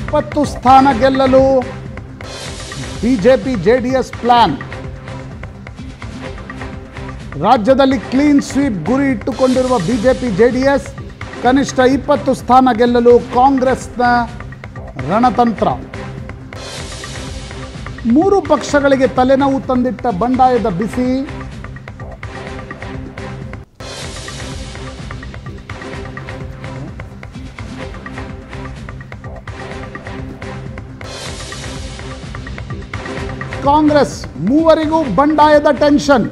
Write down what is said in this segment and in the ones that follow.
ಇಪ್ಪತ್ತು ಸ್ಥಾನ ಗೆಲ್ಲಲು ಬಿಜೆಪಿ ಜೆಡಿಎಸ್ ಪ್ಲಾನ್ ರಾಜ್ಯದಲ್ಲಿ ಕ್ಲೀನ್ ಸ್ವೀಪ್ ಗುರಿ ಇಟ್ಟುಕೊಂಡಿರುವ ಬಿಜೆಪಿ ಜೆಡಿಎಸ್ ಕನಿಷ್ಠ ಇಪ್ಪತ್ತು ಸ್ಥಾನ ಗೆಲ್ಲಲು ಕಾಂಗ್ರೆಸ್ನ ರಣತಂತ್ರ ಮೂರು ಪಕ್ಷಗಳಿಗೆ ತಲೆನೋವು ತಂದಿಟ್ಟ ಬಂಡಾಯದ ಬಿಸಿ ಕಾಂಗ್ರೆಸ್ ಮೂವರಿಗೂ ಬಂಡಾಯದ ಟೆನ್ಷನ್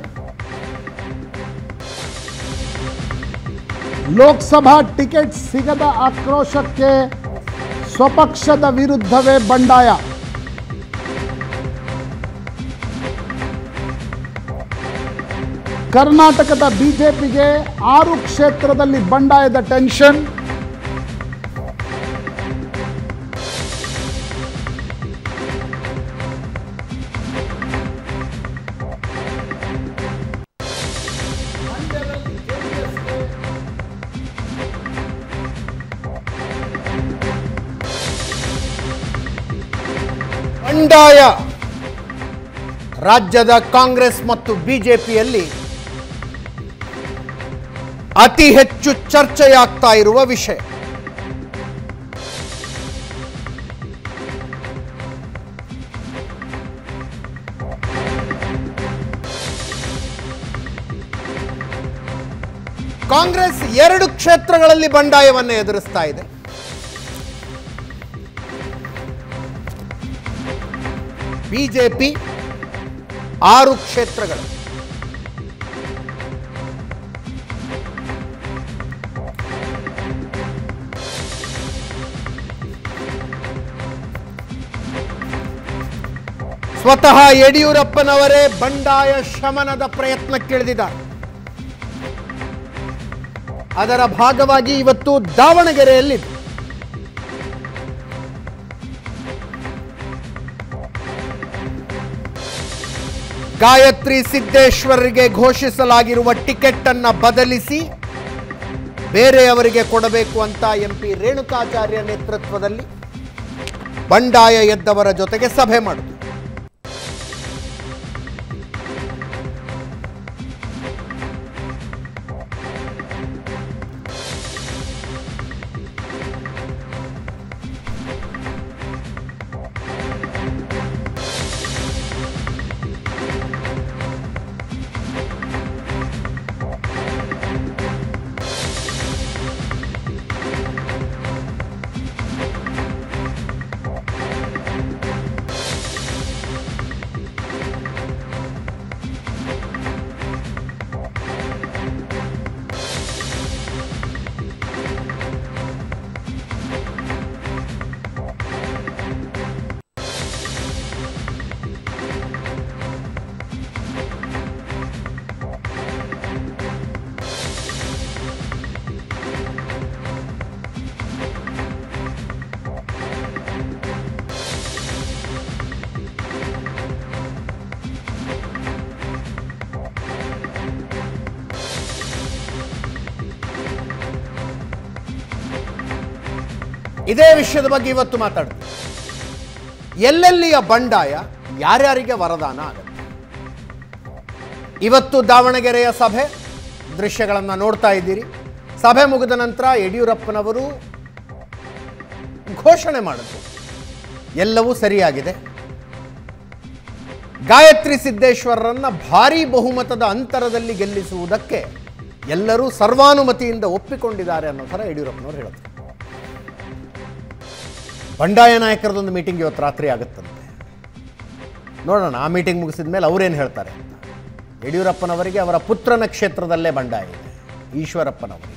ಲೋಕಸಭಾ ಟಿಕೆಟ್ ಸಿಗದ ಆಕ್ರೋಶಕ್ಕೆ ಸ್ವಪಕ್ಷದ ವಿರುದ್ಧವೇ ಬಂಡಾಯ ಕರ್ನಾಟಕದ ಬಿಜೆಪಿಗೆ ಆರು ಕ್ಷೇತ್ರದಲ್ಲಿ ಬಂಡಾಯದ ಟೆನ್ಷನ್ ಬಂಡಾಯ ರಾಜ್ಯದ ಕಾಂಗ್ರೆಸ್ ಮತ್ತು ಬಿಜೆಪಿಯಲ್ಲಿ ಅತಿ ಹೆಚ್ಚು ಚರ್ಚೆಯಾಗ್ತಾ ಇರುವ ವಿಷಯ ಕಾಂಗ್ರೆಸ್ ಎರಡು ಕ್ಷೇತ್ರಗಳಲ್ಲಿ ಬಂಡಾಯವನ್ನು ಎದುರಿಸ್ತಾ ಇದೆ ಬಿಜೆಪಿ ಆರು ಕ್ಷೇತ್ರಗಳು ಸ್ವತಃ ಯಡಿಯೂರಪ್ಪನವರೇ ಬಂಡಾಯ ಶಮನದ ಪ್ರಯತ್ನಕ್ಕಿಳಿದಿದ್ದಾರೆ ಅದರ ಭಾಗವಾಗಿ ಇವತ್ತು ದಾವಣಗೆರೆಯಲ್ಲಿ ಗಾಯತ್ರಿ ಸಿದ್ದೇಶ್ವರಿಗೆ ಘೋಷಿಸಲಾಗಿರುವ ಟಿಕೆಟ್ ಅನ್ನ ಬದಲಿಸಿ ಬೇರೆಯವರಿಗೆ ಕೊಡಬೇಕು ಅಂತ ಎಂಪಿ ರೇಣುಕಾಚಾರ್ಯ ನೇತೃತ್ವದಲ್ಲಿ ಬಂಡಾಯ ಎದ್ದವರ ಜೊತೆಗೆ ಸಭೆ ಮಾಡಿತು ಇದೇ ವಿಷಯದ ಬಗ್ಗೆ ಇವತ್ತು ಮಾತಾಡ್ತೀವಿ ಎಲ್ಲೆಲ್ಲಿಯ ಬಂಡಾಯ ಯಾರ್ಯಾರಿಗೆ ವರದಾನ ಆಗುತ್ತೆ ಇವತ್ತು ದಾವಣಗೆರೆಯ ಸಭೆ ದೃಶ್ಯಗಳನ್ನು ನೋಡ್ತಾ ಇದ್ದೀರಿ ಸಭೆ ಮುಗಿದ ನಂತರ ಯಡಿಯೂರಪ್ಪನವರು ಘೋಷಣೆ ಮಾಡಿದ್ರು ಎಲ್ಲವೂ ಸರಿಯಾಗಿದೆ ಗಾಯತ್ರಿ ಸಿದ್ದೇಶ್ವರರನ್ನ ಭಾರೀ ಬಹುಮತದ ಅಂತರದಲ್ಲಿ ಗೆಲ್ಲಿಸುವುದಕ್ಕೆ ಎಲ್ಲರೂ ಸರ್ವಾನುಮತಿಯಿಂದ ಒಪ್ಪಿಕೊಂಡಿದ್ದಾರೆ ಅನ್ನೋ ಥರ ಯಡಿಯೂರಪ್ಪನವರು ಹೇಳಿದ್ರು ಬಂಡಾಯ ನಾಯಕರದೊಂದು ಮೀಟಿಂಗ್ ಇವತ್ತು ರಾತ್ರಿ ಆಗುತ್ತಂತೆ ನೋಡೋಣ ಆ ಮೀಟಿಂಗ್ ಮುಗಿಸಿದ ಮೇಲೆ ಅವರೇನು ಹೇಳ್ತಾರೆ ಅಂತ ಯಡಿಯೂರಪ್ಪನವರಿಗೆ ಅವರ ಪುತ್ರನ ಕ್ಷೇತ್ರದಲ್ಲೇ ಬಂಡಾಯ ಇದೆ ಈಶ್ವರಪ್ಪನವರಿಗೆ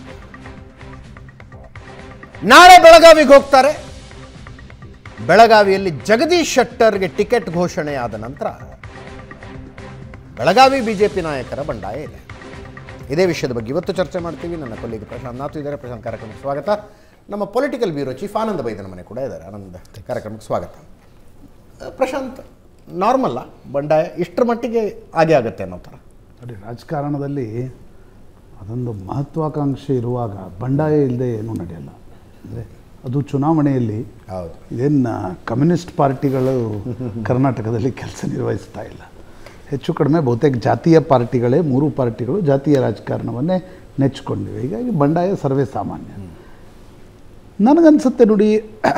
ನಾಳೆ ಬೆಳಗಾವಿಗೆ ಹೋಗ್ತಾರೆ ಬೆಳಗಾವಿಯಲ್ಲಿ ಜಗದೀಶ್ ಶೆಟ್ಟರ್ಗೆ ಟಿಕೆಟ್ ಘೋಷಣೆಯಾದ ನಂತರ ಬೆಳಗಾವಿ ಬಿಜೆಪಿ ನಾಯಕರ ಬಂಡಾಯ ಇದೆ ಇದೇ ವಿಷಯದ ಬಗ್ಗೆ ಇವತ್ತು ಚರ್ಚೆ ಮಾಡ್ತೀವಿ ನನ್ನ ಕೊಲ್ಲಿಗೆ ಪ್ರಶಾಂತ್ ನಾಥ್ ಇದ್ದಾರೆ ಪ್ರಶಾಂತ್ ಕಾರ್ಯಕ್ರಮಕ್ಕೆ ಸ್ವಾಗತ ನಮ್ಮ political bureau chief Ananda Bydanamane ಕೂಡ ಇದ್ದಾರೆ ಆನಂದ ಕಾರ್ಯಕ್ರಮಕ್ಕೆ ಸ್ವಾಗತ ಅಹ್, ಪ್ರಶಾಂತ್ ನಾರ್ಮಲ್ಲ ಬಂಡಾಯ ಇಷ್ಟರ ಮಟ್ಟಿಗೆ ಹಾಗೆ ಆಗುತ್ತೆ ಅನ್ನೋ ಥರ ನೋಡಿ ರಾಜಕಾರಣದಲ್ಲಿ ಅದೊಂದು ಮಹತ್ವಾಕಾಂಕ್ಷೆ ಇರುವಾಗ ಬಂಡಾಯ ಇಲ್ಲದೆ ಏನೂ ನಡೆಯಲ್ಲ ಅಂದರೆ ಅದು ಚುನಾವಣೆಯಲ್ಲಿ ಹೌದು ಇದೇನು ಕಮ್ಯುನಿಸ್ಟ್ ಪಾರ್ಟಿಗಳು ಕರ್ನಾಟಕದಲ್ಲಿ ಕೆಲಸ ನಿರ್ವಹಿಸ್ತಾ ಇಲ್ಲ ಹೆಚ್ಚು ಕಡಿಮೆ ಬಹುತೇಕ ಜಾತೀಯ ಪಾರ್ಟಿಗಳೇ ಮೂರು ಪಾರ್ಟಿಗಳು ಜಾತೀಯ ರಾಜಕಾರಣವನ್ನೇ ನೆಚ್ಕೊಂಡಿವೆ ಹೀಗಾಗಿ ಬಂಡಾಯ ಸರ್ವೇ ಸಾಮಾನ್ಯ ನನಗನ್ಸುತ್ತೆ ನೋಡಿ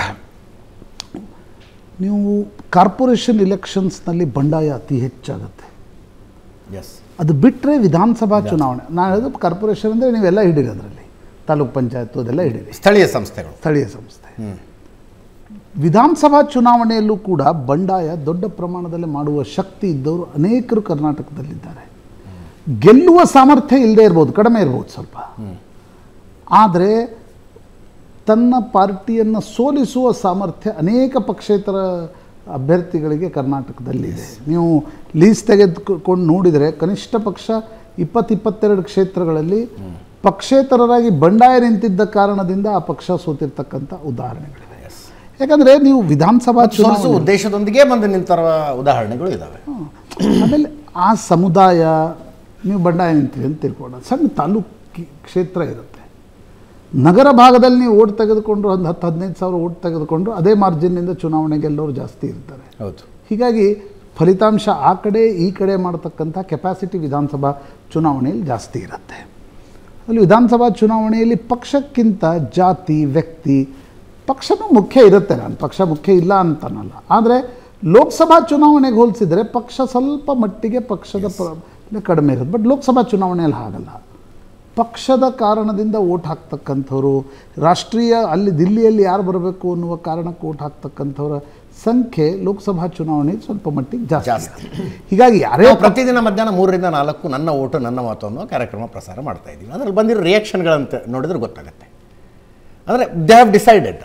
ನೀವು ಕಾರ್ಪೊರೇಷನ್ ಇಲೆಕ್ಷನ್ಸ್ನಲ್ಲಿ ಬಂಡಾಯ ಅತಿ ಹೆಚ್ಚಾಗುತ್ತೆ ಎಸ್ ಅದು ಬಿಟ್ಟರೆ ವಿಧಾನಸಭಾ ಚುನಾವಣೆ ನಾನು ಹೇಳೋದು ಕಾರ್ಪೊರೇಷನ್ ಅಂದರೆ ನೀವೆಲ್ಲ ಹಿಡೀರಿ ಅದರಲ್ಲಿ ತಾಲೂಕ್ ಪಂಚಾಯತ್ ಅದೆಲ್ಲ ಹಿಡೀರಿ ಸ್ಥಳೀಯ ಸಂಸ್ಥೆಗಳು ಸ್ಥಳೀಯ ಸಂಸ್ಥೆ ವಿಧಾನಸಭಾ ಚುನಾವಣೆಯಲ್ಲೂ ಕೂಡ ಬಂಡಾಯ ದೊಡ್ಡ ಪ್ರಮಾಣದಲ್ಲಿ ಮಾಡುವ ಶಕ್ತಿ ಇದ್ದವರು ಅನೇಕರು ಕರ್ನಾಟಕದಲ್ಲಿದ್ದಾರೆ ಗೆಲ್ಲುವ ಸಾಮರ್ಥ್ಯ ಇಲ್ಲದೆ ಇರ್ಬೋದು ಕಡಿಮೆ ಇರ್ಬೋದು ಸ್ವಲ್ಪ ಆದರೆ ತನ್ನ ಪಾರ್ಟಿಯನ್ನು ಸೋಲಿಸುವ ಸಾಮರ್ಥ್ಯ ಅನೇಕ ಪಕ್ಷೇತರ ಅಭ್ಯರ್ಥಿಗಳಿಗೆ ಕರ್ನಾಟಕದಲ್ಲಿದೆ ನೀವು ಲೀಸ್ ತೆಗೆದುಕೊಂಡು ನೋಡಿದರೆ ಕನಿಷ್ಠ ಪಕ್ಷ ಇಪ್ಪತ್ತಿಪ್ಪತ್ತೆರಡು ಕ್ಷೇತ್ರಗಳಲ್ಲಿ ಪಕ್ಷೇತರರಾಗಿ ಬಂಡಾಯ ನಿಂತಿದ್ದ ಕಾರಣದಿಂದ ಆ ಪಕ್ಷ ಸೋತಿರ್ತಕ್ಕಂಥ ಉದಾಹರಣೆಗಳಿವೆ ಯಾಕಂದರೆ ನೀವು ವಿಧಾನಸಭಾ ಸೋಲಿಸುವ ಚುನಾವಣೆ ಉದ್ದೇಶದೊಂದಿಗೆ ಬಂದು ನಿಂತಿರುವ ಉದಾಹರಣೆಗಳು ಇದ್ದಾವೆ ಆಮೇಲೆ ಆ ಸಮುದಾಯ ನೀವು ಬಂಡಾಯ ನಿಂತೀರಿ ಅಂತ ತಿಳ್ಕೊಳ್ಳೋಣ ಸಣ್ಣ ತಾಲೂಕು ಕ್ಷೇತ್ರ ಇರುತ್ತೆ ನಗರ ಭಾಗದಲ್ಲಿ ನೀವು ಓಟ್ ತೆಗೆದುಕೊಂಡ್ರು ಒಂದು ಹತ್ತು ಹದಿನೈದು ಸಾವಿರ ಓಟ್ ತೆಗೆದುಕೊಂಡ್ರು ಅದೇ ಮಾರ್ಜಿನ್ನಿಂದ ಚುನಾವಣೆ ಗೆಲ್ಲೋರು ಜಾಸ್ತಿ ಇರ್ತಾರೆ ಹೌದು ಹೀಗಾಗಿ ಫಲಿತಾಂಶ ಆ ಕಡೆ ಈ ಕಡೆ ಮಾಡತಕ್ಕಂಥ ಕೆಪಾಸಿಟಿ ವಿಧಾನಸಭಾ ಚುನಾವಣೆಯಲ್ಲಿ ಜಾಸ್ತಿ ಇರುತ್ತೆ ಅಲ್ಲಿ ವಿಧಾನಸಭಾ ಚುನಾವಣೆಯಲ್ಲಿ ಪಕ್ಷಕ್ಕಿಂತ ಜಾತಿ ವ್ಯಕ್ತಿ ಪಕ್ಷನೂ ಮುಖ್ಯ ಇರುತ್ತೆ ನಾನು ಪಕ್ಷ ಮುಖ್ಯ ಇಲ್ಲ ಅಂತನಲ್ಲ ಆದರೆ ಲೋಕಸಭಾ ಚುನಾವಣೆಗೆ ಹೋಲಿಸಿದರೆ ಪಕ್ಷ ಸ್ವಲ್ಪ ಮಟ್ಟಿಗೆ ಪಕ್ಷದ ಪ್ರ ಕಡಿಮೆ ಇರುತ್ತೆ ಬಟ್ ಲೋಕಸಭಾ ಚುನಾವಣೆಯಲ್ಲಿ ಹಾಗಲ್ಲ ಪಕ್ಷದ ಕಾರಣದಿಂದ ಓಟ್ ಹಾಕ್ತಕ್ಕಂಥವ್ರು ರಾಷ್ಟ್ರೀಯ ಅಲ್ಲಿ ದಿಲ್ಲಿಯಲ್ಲಿ ಯಾರು ಬರಬೇಕು ಅನ್ನುವ ಕಾರಣಕ್ಕೆ ಓಟ್ ಹಾಕ್ತಕ್ಕಂಥವ್ರ ಸಂಖ್ಯೆ ಲೋಕಸಭಾ ಚುನಾವಣೆ ಸ್ವಲ್ಪ ಮಟ್ಟಿಗೆ ಜಾಸ್ತಿ ಜಾಸ್ತಿ. ಇರುತ್ತೆ. ಹೀಗಾಗಿ ಯಾರೇ ನಾವು ಪ್ರತಿದಿನ ಮಧ್ಯಾಹ್ನ ಮೂರರಿಂದ ನಾಲ್ಕು ನನ್ನ ಓಟು ನನ್ನ ಮಾತು ಅನ್ನೋ ಕಾರ್ಯಕ್ರಮ ಪ್ರಸಾರ ಮಾಡ್ತಾ ಇದ್ದೀವಿ ಅದರಲ್ಲಿ ಬಂದಿರೋ ರಿಯಾಕ್ಷನ್ಗಳಂತ ನೋಡಿದ್ರೆ ಗೊತ್ತಾಗುತ್ತೆ ಅಂದರೆ ದೇ ಹ್ಯಾವ್ ಡಿಸೈಡೆಡ್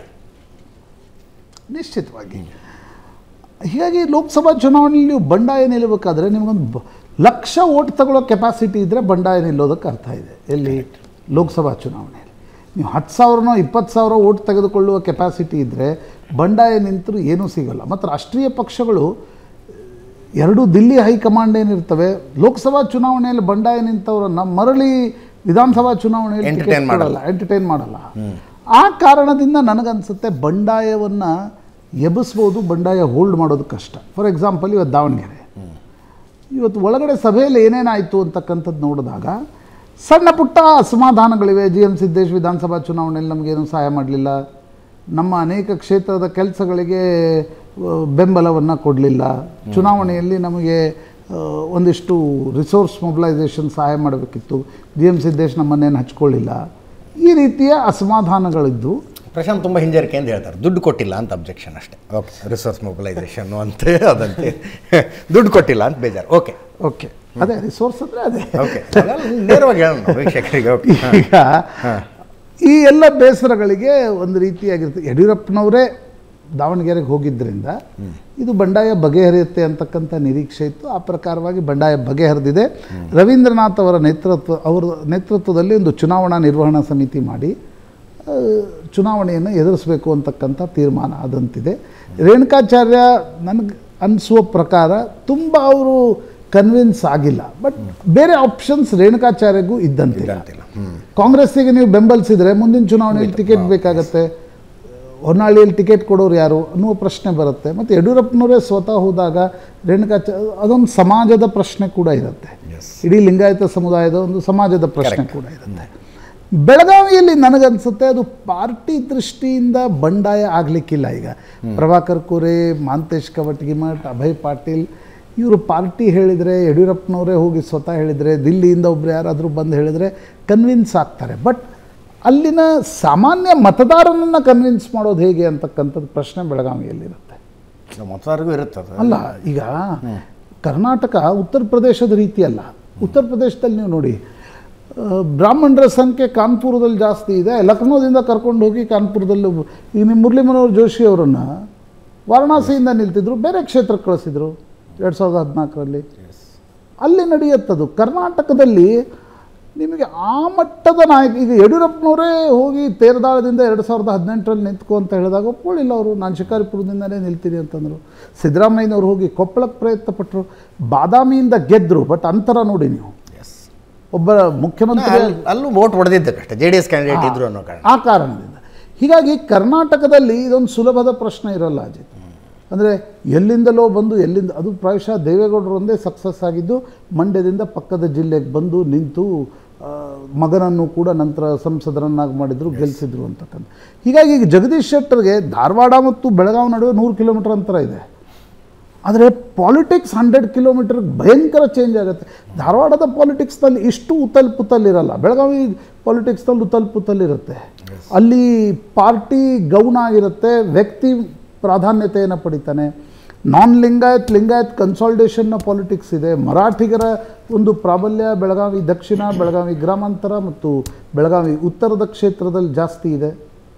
ನಿಶ್ಚಿತವಾಗಿ ಹೀಗಾಗಿ ಲೋಕಸಭಾ ಚುನಾವಣೆಯಲ್ಲಿ ನೀವು ಬಂಡಾಯ ನಿಲ್ಲಬೇಕಾದ್ರೆ ನಿಮಗೊಂದು ಬ- ಲಕ್ಷ ಓಟ್ ತಗೊಳ್ಳೋ ಕೆಪಾಸಿಟಿ ಇದ್ದರೆ ಬಂಡಾಯ ನಿಲ್ಲೋದಕ್ಕೆ ಅರ್ಥ ಇದೆ ಎಲ್ಲಿ ಲೋಕಸಭಾ ಚುನಾವಣೆಯಲ್ಲಿ ನೀವು ಹತ್ತು ಸಾವಿರನೋ ಇಪ್ಪತ್ತು ಸಾವಿರ ಓಟ್ ತೆಗೆದುಕೊಳ್ಳುವ ಕೆಪಾಸಿಟಿ ಇದ್ದರೆ ಬಂಡಾಯ ನಿಂತರೂ ಏನೂ ಸಿಗಲ್ಲ ಮತ್ತು ರಾಷ್ಟ್ರೀಯ ಪಕ್ಷಗಳು ಎರಡು ದಿಲ್ಲಿ ಹೈಕಮಾಂಡ್ ಏನಿರ್ತವೆ ಲೋಕಸಭಾ ಚುನಾವಣೆಯಲ್ಲಿ ಬಂಡಾಯ ನಿಂತವರನ್ನು ಮರಳಿ ವಿಧಾನಸಭಾ ಚುನಾವಣೆಯಲ್ಲಿ Entertain ಟಿಕೆಟ್ ಮಾಡಲ್ಲ. ಕೊಡಲ್ಲ ಎಂಟರ್ಟೈನ್ ಮಾಡಲ್ಲ ಆ ಕಾರಣದಿಂದ ನನಗನ್ಸುತ್ತೆ ಬಂಡಾಯವನ್ನು ಎಬ್ಬಿಸ್ಬೋದು ಬಂಡಾಯ ಹೋಲ್ಡ್ ಮಾಡೋದು ಕಷ್ಟ ಫಾರ್ ಎಕ್ಸಾಂಪಲ್ ಇವತ್ತು ದಾವಣಗೆರೆ ಇವತ್ತು ಒಳಗಡೆ ಸಭೆಯಲ್ಲಿ ಏನೇನಾಯಿತು ಅಂತಕ್ಕಂಥದ್ದು ನೋಡಿದಾಗ ಸಣ್ಣ ಪುಟ್ಟ ಅಸಮಾಧಾನಗಳಿವೆ ಜಿ ಎಮ್ ಸಿದ್ದೇಶ್ ವಿಧಾನಸಭಾ ಚುನಾವಣೆಯಲ್ಲಿ ನಮಗೇನು ಸಹಾಯ ಮಾಡಲಿಲ್ಲ ನಮ್ಮ ಅನೇಕ ಕ್ಷೇತ್ರದ ಕೆಲಸಗಳಿಗೆ ಬೆಂಬಲವನ್ನು ಕೊಡಲಿಲ್ಲ ಚುನಾವಣೆಯಲ್ಲಿ ನಮಗೆ ಆ, ಒಂದಿಷ್ಟು ರಿಸೋರ್ಸ್ ಮೊಬಿಲೈಸೇಷನ್ ಸಹಾಯ ಮಾಡಬೇಕಿತ್ತು ಜಿ ಎಮ್ ಸಿದ್ದೇಶ್ ನಮ್ಮನ್ನೇನು ಹಚ್ಕೊಳ್ಳಿಲ್ಲ ಈ ರೀತಿಯ ಅಸಮಾಧಾನಗಳಿದ್ದು ಪ್ರಶಾಂತ್ ತುಂಬ ಹಿಂಜರಿಕೆ ಅಂತ ಹೇಳ್ತಾರೆ ದುಡ್ಡು ಕೊಟ್ಟಿಲ್ಲ ಅಂತ ಅಬ್ಜೆಕ್ಷನ್ ಅಷ್ಟೇ ಓಕೆ ರಿಸೋರ್ಸ್ ಮೊಬಿಲೈಸೇಷನ್ ಅಂತೆ ಅದಂತೆ ದುಡ್ಡು ಕೊಟ್ಟಿಲ್ಲ ಅಂತ ಬೇಜಾರು ಓಕೆ ಓಕೆ ಅದೇ ರಿಸೋರ್ಸ್ ಅಂದರೆ ಅದೇ ಓಕೆ ನೇರವಾಗಿ ಹೇಳೋಣ ವೀಕ್ಷಕರಿಗೆ ಓಕೆ ಈಗ ಈ ಎಲ್ಲ ಬೇಸರಗಳಿಗೆ ಒಂದು ರೀತಿಯಾಗಿರುತ್ತೆ ಯಡಿಯೂರಪ್ಪನವರೇ ದಾವಣಗೆರೆಗೆ ಹೋಗಿದ್ದರಿಂದ ಇದು ಬಂಡಾಯ ಬಗೆಹರಿಯುತ್ತೆ ಅಂತಕ್ಕಂಥ ನಿರೀಕ್ಷೆ ಇತ್ತು ಆ ಪ್ರಕಾರವಾಗಿ ಬಂಡಾಯ ಬಗೆಹರಿದಿದೆ ರವೀಂದ್ರನಾಥ್ ಅವರ ನೇತೃತ್ವ ಅವರ ನೇತೃತ್ವದಲ್ಲಿ ಒಂದು ಚುನಾವಣಾ ನಿರ್ವಹಣಾ ಸಮಿತಿ ಮಾಡಿ ಆ, ಚುನಾವಣೆಯನ್ನು ಎದುರಿಸಬೇಕು ಅಂತಕ್ಕಂಥ ತೀರ್ಮಾನ ಆದಂತಿದೆ ರೇಣುಕಾಚಾರ್ಯ ನನಗೆ ಅನಿಸುವ ಪ್ರಕಾರ ತುಂಬ ಅವರು ಕನ್ವಿನ್ಸ್ ಆಗಿಲ್ಲ ಬಟ್ ಬೇರೆ ಆಪ್ಷನ್ಸ್ ರೇಣುಕಾಚಾರ್ಯಗೂ ಇದ್ದಂತಿಲ್ಲ ಇದ್ದಂತಿಲ್ಲ. ಹ್ಮ್. ಕಾಂಗ್ರೆಸ್ಸಿಗೆ ನೀವು ಬೆಂಬಲಿಸಿದ್ರೆ ಮುಂದಿನ ಚುನಾವಣೆಯಲ್ಲಿ ಟಿಕೆಟ್ ಬೇಕಾಗತ್ತೆ ಹೊನ್ನಾಳಿಯಲ್ಲಿ ಟಿಕೆಟ್ ಕೊಡೋರು ಯಾರು ಅನ್ನುವ ಪ್ರಶ್ನೆ ಬರುತ್ತೆ ಮತ್ತು ಯಡಿಯೂರಪ್ಪನವರೇ ಸ್ವತಃ ಹೋದಾಗ ರೇಣುಕಾಚ ಅದೊಂದು ಸಮಾಜದ ಪ್ರಶ್ನೆ ಕೂಡ ಇರುತ್ತೆ ಇಡೀ ಲಿಂಗಾಯತ ಸಮುದಾಯದ ಒಂದು ಸಮಾಜದ ಪ್ರಶ್ನೆ ಕೂಡ ಇರುತ್ತೆ ಬೆಳಗಾವಿಯಲ್ಲಿ ನನಗನ್ಸುತ್ತೆ ಅದು ಪಾರ್ಟಿ ದೃಷ್ಟಿಯಿಂದ ಬಂಡಾಯ ಆಗಲಿಕ್ಕಿಲ್ಲ ಈಗ ಪ್ರಭಾಕರ್ ಕೋರೆ ಮಾಂತೇಶ್ ಕವಟಗಿಮಠ್ ಅಭಯ್ ಪಾಟೀಲ್ ಇವರು ಪಾರ್ಟಿ ಹೇಳಿದರೆ ಯಡಿಯೂರಪ್ಪನವರೇ ಹೋಗಿ ಸ್ವತಃ ಹೇಳಿದರೆ ದಿಲ್ಲಿಯಿಂದ ಒಬ್ರು ಯಾರಾದರೂ ಬಂದು ಹೇಳಿದರೆ ಕನ್ವಿನ್ಸ್ ಆಗ್ತಾರೆ ಬಟ್ ಅಲ್ಲಿನ ಸಾಮಾನ್ಯ ಮತದಾರನನ್ನು ಕನ್ವಿನ್ಸ್ ಮಾಡೋದು ಹೇಗೆ ಅಂತಕ್ಕಂಥದ್ದು ಪ್ರಶ್ನೆ ಬೆಳಗಾವಿಯಲ್ಲಿರುತ್ತೆ ಮತದಾರರಿಗೂ ಇರುತ್ತೆ ಅದು ಅಲ್ಲ ಈಗ ಕರ್ನಾಟಕ ಉತ್ತರ ಪ್ರದೇಶದ ರೀತಿ ಅಲ್ಲ ಉತ್ತರ ಪ್ರದೇಶದಲ್ಲಿ ನೀವು ನೋಡಿ ಆ, ಬ್ರಾಹ್ಮಣರ ಸಂಖ್ಯೆ ಕಾನ್ಪುರದಲ್ಲಿ ಜಾಸ್ತಿ ಇದೆ ಲಕ್ನೋದಿಂದ ಕರ್ಕೊಂಡು ಹೋಗಿ ಕಾನ್ಪುರದಲ್ಲಿ ಒಬ್ಬ- ಈಗ ನಿಮ್ಮ ಮುರಳಿ ಮನೋಹರ್ ಜೋಶಿ ಅವರನ್ನು ವಾರಣಾಸಿಯಿಂದ ನಿಲ್ತಿದ್ರು ಬೇರೆ ಕ್ಷೇತ್ರಕ್ಕೆ ಕಳಿಸಿದ್ರು ಎರಡು ಸಾವಿರದ ಹದಿನಾಲ್ಕರಲ್ಲಿ ಅಲ್ಲಿ ನಡೆಯುತ್ತದು ಕರ್ನಾಟಕದಲ್ಲಿ ನಿಮಗೆ ಆ ಮಟ್ಟದ ನಾಯಕ ಈಗ ಯಡಿಯೂರಪ್ಪನವರೇ ಹೋಗಿ ತೇರದಾಳದಿಂದ ಎರಡು ಸಾವಿರದ ಹದಿನೆಂಟರಲ್ಲಿ ನಿಂತ್ಕೊ ಅಂತ ಹೇಳಿದಾಗ ಒಪ್ಕೊಳ್ಳಿಲ್ಲ ಅವರು ನಾನು ಶಿಕಾರಿಪುರದಿಂದಲೇ ನಿಲ್ತೀನಿ ಅಂತಂದರು ಸಿದ್ದರಾಮಯ್ಯನವ್ರು ಹೋಗಿ ಕೊಪ್ಪಳಕ್ಕೆ ಪ್ರಯತ್ನ ಪಟ್ಟರು ಬಾದಾಮಿಯಿಂದ ಗೆದ್ದರು ಬಟ್ ಅಂತರ ನೋಡಿ ನೀವು ಎಸ್ ಒಬ್ಬ ಮುಖ್ಯಮಂತ್ರಿ ಅಲ್ಲೂ ವೋಟ್ ಹೊಡೆದಿದ್ದಕ್ಕಷ್ಟೇ ಜೆ ಡಿ ಎಸ್ ಕ್ಯಾಂಡಿಡೇಟ್ ಇದ್ರು ಅನ್ನೋ ಕಾರಣ ಆ ಕಾರಣದಿಂದ ಹೀಗಾಗಿ ಕರ್ನಾಟಕದಲ್ಲಿ ಇದೊಂದು ಸುಲಭದ ಪ್ರಶ್ನೆ ಇರಲ್ಲ ಅಜಿತ್ ಅಂದರೆ ಎಲ್ಲಿಂದಲೋ ಬಂದು ಎಲ್ಲಿಂದ ಅದು ಪ್ರಾಯಶಃ ದೇವೇಗೌಡರು ಒಂದೇ ಸಕ್ಸಸ್ ಆಗಿದ್ದು ಮಂಡ್ಯದಿಂದ ಪಕ್ಕದ ಜಿಲ್ಲೆಗೆ ಬಂದು ನಿಂತು ಆ, ಮಗನನ್ನು ಕೂಡ ನಂತರ ಸಂಸದರನ್ನಾಗಿ ಮಾಡಿದ್ರು ಗೆಲ್ಲಿಸಿದ್ರು ಅಂತಕ್ಕಂಥ ಹೀಗಾಗಿ ಈಗ ಜಗದೀಶ್ ಶೆಟ್ಟರ್ಗೆ ಧಾರವಾಡ ಮತ್ತು ಬೆಳಗಾವಿ ನಡುವೆ ನೂರು ಕಿಲೋಮೀಟರ್ ಅಂತರ ಇದೆ ಆದರೆ ಪಾಲಿಟಿಕ್ಸ್ ಹಂಡ್ರೆಡ್ ಕಿಲೋಮೀಟರ್ಗೆ ಭಯಂಕರ ಚೇಂಜ್ ಆಗುತ್ತೆ ಧಾರವಾಡದ ಪಾಲಿಟಿಕ್ಸ್ನಲ್ಲಿ ಇಷ್ಟು ಉತಲ್ ಪುತಲ್ ಇರಲ್ಲ ಬೆಳಗಾವಿ ಪಾಲಿಟಿಕ್ಸ್ನಲ್ಲಿ ಉತಲ್ ಪುತಲ್ ಇರುತ್ತೆ ಅಲ್ಲಿ ಪಾರ್ಟಿ ಗೌಣ ಆಗಿರುತ್ತೆ ವ್ಯಕ್ತಿ ಪ್ರಾಧಾನ್ಯತೆಯನ್ನು ಪಡಿತಾನೆ ನಾನ್ ಲಿಂಗಾಯತ್ ಲಿಂಗಾಯತ್ ಕನ್ಸಾಲ್ಟೇಷನ್ನ ಪಾಲಿಟಿಕ್ಸ್ ಇದೆ ಮರಾಠಿಗರ ಒಂದು ಪ್ರಾಬಲ್ಯ ಬೆಳಗಾವಿ ದಕ್ಷಿಣ ಬೆಳಗಾವಿ ಗ್ರಾಮಾಂತರ ಮತ್ತು ಬೆಳಗಾವಿ ಉತ್ತರದ ಕ್ಷೇತ್ರದಲ್ಲಿ ಜಾಸ್ತಿ ಇದೆ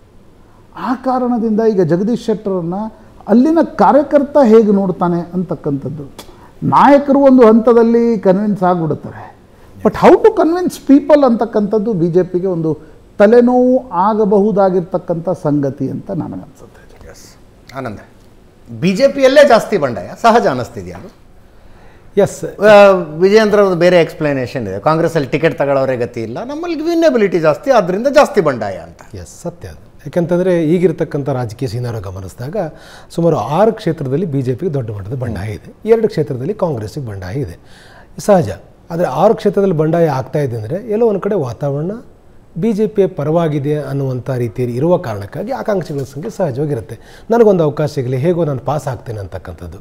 ಆ ಕಾರಣದಿಂದ ಈಗ ಜಗದೀಶ್ ಶೆಟ್ಟರನ್ನು ಅಲ್ಲಿನ ಕಾರ್ಯಕರ್ತ ಹೇಗೆ ನೋಡ್ತಾನೆ ಅಂತಕ್ಕಂಥದ್ದು ನಾಯಕರು ಒಂದು ಹಂತದಲ್ಲಿ ಕನ್ವಿನ್ಸ್ ಆಗಿಬಿಡುತ್ತಾರೆ but how to convince people ಅಂತಕ್ಕಂಥದ್ದು ಬಿ ಜೆ ಪಿಗೆ ಒಂದು ತಲೆನೋವು ಆಗಬಹುದಾಗಿರ್ತಕ್ಕಂಥ ಸಂಗತಿ ಅಂತ ನನಗನ್ಸುತ್ತೆ ಎಸ್ ಆನಂದ್ ಬಿ ಜೆ ಪಿಯಲ್ಲೇ ಜಾಸ್ತಿ ಬಂಡಾಯ ಸಹಜ ಅನ್ನಿಸ್ತಿದೆಯಾ ಅದು ಎಸ್ ಆ, ವಿಜಯೇಂದ್ರ ಅವ್ರದ್ದು ಬೇರೆ ಎಕ್ಸ್ಪ್ಲನೇಷನ್ ಇದೆ ಕಾಂಗ್ರೆಸ್ಸಲ್ಲಿ ಟಿಕೆಟ್ ತಗೊಳ್ಳೋರೇ ಗತಿ ಇಲ್ಲ ನಮ್ಮಲ್ಲಿ ವಿನ್ನಬಿಲಿಟಿ ಜಾಸ್ತಿ ಆದ್ದರಿಂದ ಜಾಸ್ತಿ ಬಂಡಾಯ ಅಂತ ಎಸ್ ಸತ್ಯ ಅದು ಯಾಕಂತಂದರೆ ಈಗಿರ್ತಕ್ಕಂಥ ರಾಜಕೀಯ ಸೀನಾರು ಗಮನಿಸಿದಾಗ ಸುಮಾರು ಆರು ಕ್ಷೇತ್ರದಲ್ಲಿ ಬಿ ಜೆ ಪಿಗೆ ದೊಡ್ಡ ಮಟ್ಟದ ಬಂಡಾಯ ಇದೆ ಎರಡು ಕ್ಷೇತ್ರದಲ್ಲಿ ಕಾಂಗ್ರೆಸ್ಸಿಗೆ ಬಂಡಾಯ ಇದೆ ಸಹಜ ಆದರೆ ಆರು ಕ್ಷೇತ್ರದಲ್ಲಿ ಬಂಡಾಯ ಆಗ್ತಾ ಇದೆ ಅಂದರೆ ಎಲ್ಲೋ ಒಂದು ಕಡೆ ವಾತಾವರಣ ಬಿ ಜೆ ಪಿಯ ಪರವಾಗಿದೆ ಅನ್ನುವಂಥ ರೀತಿಯಲ್ಲಿ ಇರುವ ಕಾರಣಕ್ಕಾಗಿ ಆಕಾಂಕ್ಷಿಗಳ ಸಂಖ್ಯೆ ಸಹಜವಾಗಿರುತ್ತೆ ನನಗೊಂದು ಅವಕಾಶ ಸಿಗಲಿ ಹೇಗೋ ನಾನು ಪಾಸ್ ಆಗ್ತೇನೆ ಅಂತಕ್ಕಂಥದ್ದು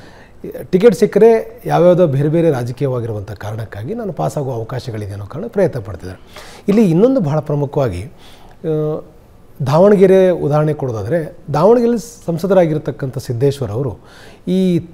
ಟಿಕೆಟ್ ಸಿಕ್ಕರೆ ಯಾವ್ಯಾವುದೋ ಬೇರೆ ಬೇರೆ ರಾಜಕೀಯವಾಗಿರುವಂಥ ಕಾರಣಕ್ಕಾಗಿ ನಾನು ಪಾಸ್ ಆಗುವ ಅವಕಾಶಗಳಿದೆ ಅನ್ನೋ ಕಾರಣ ಪ್ರಯತ್ನ ಪಡ್ತಿದ್ದಾರೆ ಇಲ್ಲಿ ಇನ್ನೊಂದು ಬಹಳ ಪ್ರಮುಖವಾಗಿ ಆ, ದಾವಣಗೆರೆ ಉದಾಹರಣೆ ಕೊಡೋದಾದರೆ ದಾವಣಗೆರೆಯಲ್ಲಿ ಸಂಸದರಾಗಿರ್ತಕ್ಕಂಥ ಸಿದ್ದೇಶ್ವರ್ ಅವರು ಈ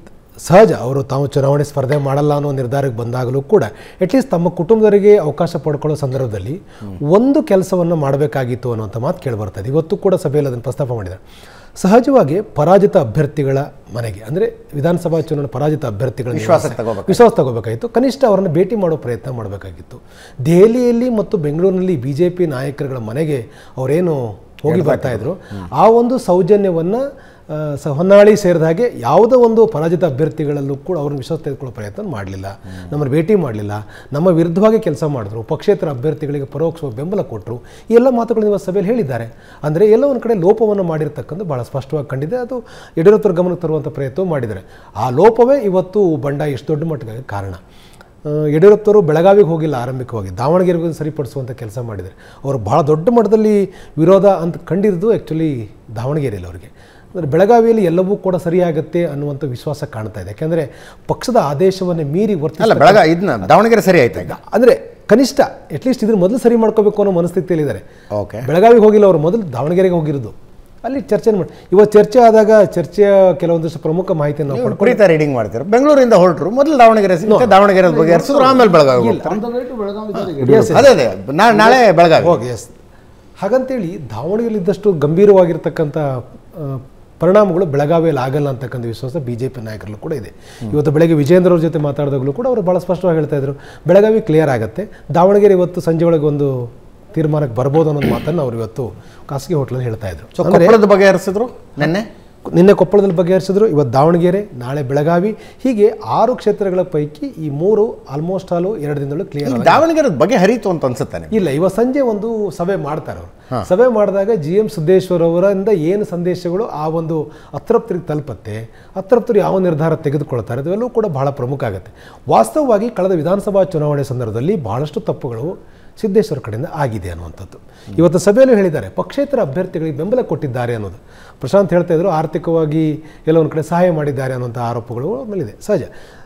ಸಹಜ ಅವರು ತಾವು ಚುನಾವಣೆ ಸ್ಪರ್ಧೆ ಮಾಡಲ್ಲ ಅನ್ನೋ ನಿರ್ಧಾರಕ್ಕೆ ಬಂದಾಗಲೂ ಕೂಡ ಅಟ್ಲೀಸ್ಟ್ ತಮ್ಮ ಕುಟುಂಬದವರಿಗೆ ಅವಕಾಶ ಪಡ್ಕೊಳ್ಳೋ ಸಂದರ್ಭದಲ್ಲಿ ಒಂದು ಕೆಲಸವನ್ನು ಮಾಡಬೇಕಾಗಿತ್ತು ಅನ್ನೋಂಥ ಮಾತು ಕೇಳಿಬರ್ತದೆ ಇವತ್ತು ಕೂಡ ಸಭೆಯಲ್ಲಿ ಅದನ್ನು ಪ್ರಸ್ತಾಪ ಮಾಡಿದ್ದಾರೆ ಸಹಜವಾಗಿ ಪರಾಜಿತ ಅಭ್ಯರ್ಥಿಗಳ ಮನೆಗೆ ಅಂದರೆ ವಿಧಾನಸಭಾ ಚುನಾವಣೆ ಪರಾಜಿತ ಅಭ್ಯರ್ಥಿಗಳ ವಿಶ್ವಾಸಕ್ಕೆ ತಗೋಬೇಕು. ವಿಶ್ವಾಸ ತಗೋಬೇಕಾಗಿತ್ತು ಕನಿಷ್ಠ ಅವರನ್ನು ಭೇಟಿ ಮಾಡೋ ಪ್ರಯತ್ನ ಮಾಡಬೇಕಾಗಿತ್ತು ದೆಹಲಿಯಲ್ಲಿ ಮತ್ತು ಬೆಂಗಳೂರಿನಲ್ಲಿ ಬಿ ಜೆ ಪಿ ನಾಯಕರುಗಳ ಮನೆಗೆ ಅವರೇನು ಹೋಗಿ ಬರ್ತಾ ಇದ್ರು ಆ ಒಂದು ಸೌಜನ್ಯವನ್ನು ಆ, ಸ ಹೊನ್ನಾಳಿ ಸೇರಿದ ಹಾಗೆ ಯಾವುದೋ ಒಂದು ಪರಾಜಿತ ಅಭ್ಯರ್ಥಿಗಳಲ್ಲೂ ಕೂಡ ಅವ್ರನ್ನ ವಿಶ್ವಾಸ ತೆಗೆದುಕೊಳ್ಳೋ ಪ್ರಯತ್ನ ಮಾಡಲಿಲ್ಲ ನಮ್ಮನ್ನು ಭೇಟಿ ಮಾಡಲಿಲ್ಲ ನಮ್ಮ ವಿರುದ್ಧವಾಗಿ ಕೆಲಸ ಮಾಡಿದ್ರು ಪಕ್ಷೇತರ ಅಭ್ಯರ್ಥಿಗಳಿಗೆ ಪರೋಕ್ಷ ಬೆಂಬಲ ಕೊಟ್ಟರು ಈ ಎಲ್ಲ ಮಾತುಗಳನ್ನು ಇವತ್ತು ಸಭೆಯಲ್ಲಿ ಹೇಳಿದ್ದಾರೆ ಅಂದರೆ ಎಲ್ಲ ಒಂದು ಕಡೆ ಲೋಪವನ್ನು ಮಾಡಿರ್ತಕ್ಕಂಥ ಭಾಳ ಸ್ಪಷ್ಟವಾಗಿ ಕಂಡಿದೆ ಅದು ಯಡಿಯೂರಪ್ಪರ ಗಮನಕ್ಕೆ ತರುವಂಥ ಪ್ರಯತ್ನವೂ ಮಾಡಿದ್ದಾರೆ ಆ ಲೋಪವೇ ಇವತ್ತು ಬಂಡಾಯ ಇಷ್ಟು ದೊಡ್ಡ ಮಟ್ಟಿಗೆ ಕಾರಣ ಆ, ಯಡಿಯೂರಪ್ಪರು ಬೆಳಗಾವಿಗೆ ಹೋಗಿಲ್ಲ ಆರಂಭಿಕವಾಗಿ ದಾವಣಗೆರೆಗೆ ಸರಿಪಡಿಸುವಂಥ ಕೆಲಸ ಮಾಡಿದ್ದಾರೆ ಅವರು ಭಾಳ ದೊಡ್ಡ ಮಟ್ಟದಲ್ಲಿ ವಿರೋಧ ಅಂತ ಕಂಡಿರೋದು ಆ್ಯಕ್ಚುಲಿ ದಾವಣಗೆರೆಯಲ್ಲಿ ಅವರಿಗೆ ಅಂದರೆ ಬೆಳಗಾವಿಯಲ್ಲಿ ಎಲ್ಲವೂ ಕೂಡ ಸರಿಯಾಗುತ್ತೆ ಅನ್ನುವಂಥ ವಿಶ್ವಾಸ ಕಾಣ್ತಾ ಇದೆ ಯಾಕೆಂದರೆ ಪಕ್ಷದ ಆದೇಶವನ್ನು ಮೀರಿ ವರ್ತಿಸ ಅಲ್ಲ ಬೆಳಗ ಇದನ್ನ ದಾವಣಗೆರೆ ಸರಿ ಆಯ್ತಾ ಈಗ ಅಂದರೆ ಕನಿಷ್ಠ ಅಟ್ಲೀಸ್ಟ್ ಇದ್ರ ಮೊದಲು ಸರಿ ಮಾಡ್ಕೋಬೇಕು ಅನ್ನೋ ಮನಸ್ಥಿತಿಯಲ್ಲಿದ್ದಾರೆ ಓಕೆ ಬೆಳಗಾವಿಗೆ ಹೋಗಿಲ್ಲ ಅವರು ಮೊದಲು ದಾವಣಗೆರೆಗೆ ಹೋಗಿರೋದು ಅಲ್ಲಿ ಚರ್ಚೆ ಮಾಡಿ ಇವತ್ತು ಚರ್ಚೆ ಆದಾಗ ಚರ್ಚೆಯ ಕೆಲವೊಂದಿಷ್ಟು ಪ್ರಮುಖ ಮಾಹಿತಿಯನ್ನು ನಾವು ಪಡ್ಕೊಂಡು ಕುರಿತಾ ರೀಡಿಂಗ್ ಮಾಡ್ತೀರ ಬೆಂಗಳೂರಿಂದ ಹೊರಟರು ಮೊದಲು ದಾವಣಗೆರೆ ಸಿಗುತ್ತೆ ದಾವಣಗೆರೆ ಬಗೆಹರಿಸಿದ್ರು ಆಮೇಲೆ ಬೆಳಗಾವಿ ಹೋಗ್ತಾರೆ. On the way to Belagavi ಅದೇ ಅದೇ ನಾ- ನಾಳೆ ಬೆಳಗಾವಿ ಹೋಗಿ ಎಸ್ ಹಾಗಂತೇಳಿ ದಾವಣಗೆರೆಯಲ್ಲಿದ್ದಷ್ಟು ಗಂಭೀರವಾಗಿರ್ತಕ್ಕಂಥ ಆ, ಪರಿಣಾಮಗಳು ಬೆಳಗಾವಿಯಲ್ಲಿ ಆಗಲ್ಲ ಅಂತಕ್ಕಂಥ ವಿಶ್ವಾಸ ಬಿ ಜೆ ಪಿ ನಾಯಕರಲ್ಲೂ ಕೂಡ ಇದೆ ಇವತ್ತು ಬೆಳಗ್ಗೆ ವಿಜೇಂದ್ರ ಅವ್ರ ಜೊತೆ ಮಾತಾಡಿದಾಗಲೂ ಕೂಡ ಅವರು ಭಾಳ ಸ್ಪಷ್ಟವಾಗಿ ಹೇಳ್ತಾ ಇದ್ರು ಬೆಳಗಾವಿ ಕ್ಲಿಯರ್ ಆಗುತ್ತೆ ದಾವಣಗೆರೆ ಇವತ್ತು ಸಂಜೆ ಒಳಗೆ ಒಂದು ತೀರ್ಮಾನಕ್ಕೆ ಬರ್ಬೋದು ಅನ್ನೋ ಮಾತನ್ನು ಅವರು ಇವತ್ತು ಖಾಸಗಿ ಹೋಟ್ಲಲ್ಲಿ ಹೇಳ್ತಾ ಇದ್ರು ಸೊ ಕೊಪ್ಪಳದ ಬಗೆಹರಿಸಿದ್ರು ನಿನ್ನೆ ನಿನ್ನೆ ಕೊಪ್ಪಳದಲ್ಲಿ ಬಗೆಹರಿಸಿದ್ರು ಇವತ್ತು ದಾವಣಗೆರೆ ನಾಳೆ ಬೆಳಗಾವಿ ಹೀಗೆ ಆರು ಕ್ಷೇತ್ರಗಳ ಪೈಕಿ ಈ ಮೂರು ಆಲ್ಮೋಸ್ಟ್ ಆಲು ಎರಡು ದಿನದಲ್ಲೂ ಕ್ಲಿಯರ್ ಈಗ ದಾವಣಗೆರೆ ಬಗೆಹರಿತು ಅಂತ ಅನ್ಸುತ್ತೆ ನಿಮ್ಗೆ ಇಲ್ಲ ಇವತ್ತು ಸಂಜೆ ಒಂದು ಸಭೆ ಮಾಡ್ತಾರೆ ಅವರು ಸಭೆ ಮಾಡಿದಾಗ ಜಿ ಎಂ ಸಿದ್ದೇಶ್ವರ್ ಅವರಿಂದ ಏನು ಸಂದೇಶಗಳು ಆ ಒಂದು ಅತೃಪ್ತರಿಗೆ ತಲುಪತ್ತೆ ಅತೃಪ್ತರು ಯಾವ ನಿರ್ಧಾರ ತೆಗೆದುಕೊಳ್ತಾರೆ ಇವೆಲ್ಲವೂ ಕೂಡ ಬಹಳ ಪ್ರಮುಖ ಆಗುತ್ತೆ ವಾಸ್ತವವಾಗಿ ಕಳೆದ ವಿಧಾನಸಭಾ ಚುನಾವಣೆ ಸಂದರ್ಭದಲ್ಲಿ ಬಹಳಷ್ಟು ತಪ್ಪುಗಳು ಸಿದ್ದೇಶ್ವರ ಕಡೆಯಿಂದ ಆಗಿದೆ ಅನ್ನುವಂಥದ್ದು ಇವತ್ತು ಸಭೆಯಲ್ಲೂ ಹೇಳಿದ್ದಾರೆ ಪಕ್ಷೇತರ ಅಭ್ಯರ್ಥಿಗಳಿಗೆ ಬೆಂಬಲ ಕೊಟ್ಟಿದ್ದಾರೆ ಅನ್ನೋದು ಪ್ರಶಾಂತ್ ಹೇಳ್ತಾ ಇದ್ರು ಆರ್ಥಿಕವಾಗಿ ಎಲ್ಲ ಒಂದು ಕಡೆ ಸಹಾಯ ಮಾಡಿದ್ದಾರೆ ಅನ್ನುವಂಥ ಆರೋಪಗಳು ಅವ್ರ ಮೇಲಿದೆ ಸಹಜ